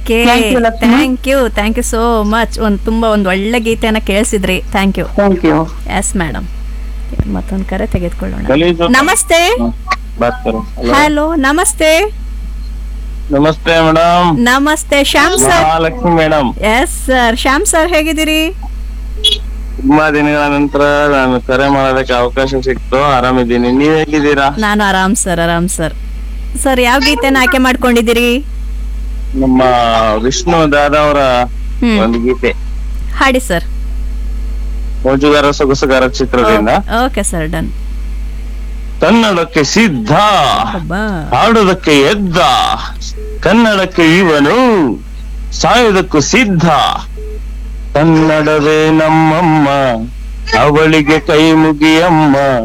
Okay Thank you, Lakshmi. Thank you thank you so much ಒಂದು ತುಂಬಾ ಒಂದು ಒಳ್ಳೆ ಗೀತೆಯನ್ನ ಕೇಳಿಸಿದ್ರಿ thank you thank you yes madam ಮತ್ತೊಂದು ಕರೆ ತೆಗೆದುಕೊಳ್ಳೋಣ ಗಲೀಜು ನಮಸ್ತೆ ಬಾತ್ ಕರೋ. Hello. ಹಲೋ ನಮಸ್ತೆ ನಮಸ್ತೆ ಮೇಡಮ್ ನಮಸ್ತೆ Shyam sir Mahalakshmi madam yes sir Shyam sir ಹೇಗಿದ್ದೀರಿ ತುಂಬಾ ದಿನಗಳ ನಂತರ ನಾನು ಕರೆ ಮಾಡೋದಕ್ಕೆ ಅವಕಾಶ ಸಿಕ್ತು ಆರಾಮಿದ್ದೀನಿ ನೀವ್ ಹೇಗಿದ್ದೀರಾ ನಾನು ಆರಾಮ್ ಸರ್ ಆರಾಮ್ ಸರ್ ಸರ್ ಯಾವ ಗೀತೆನ ಆಯ್ಕೆ ಮಾಡ್ಕೊಂಡಿದ್ದೀರಿ ನಮ್ಮ ವಿಷ್ಣು ದಾದಾ ಅವರ ಹ್ಮ್ ಒಂದು ಗೀತೆ ಹಾಡಿ ಸರ್ ಮೋಜುಗಾರ ಸೊಗಸುಗಾರ ಚಿತ್ರದಿಂದ ಓಕೆ ಸರ್ ಡನ್ ಕನ್ನಡಕ್ಕೆ ಸಿದ್ಧ ಅಬ್ಬಾ ಹಾಡುವುದಕ್ಕೆ ಎದ್ದ ಕನ್ನಡಕ್ಕೆ ಇವನು ಸಾಯುವುದಕ್ಕೂ ಸಿದ್ಧ ಕನ್ನಡವೇ ನಮ್ಮಮ್ಮ ಅವಳಿಗೆ ಕೈ ಮುಗಿಯಮ್ಮ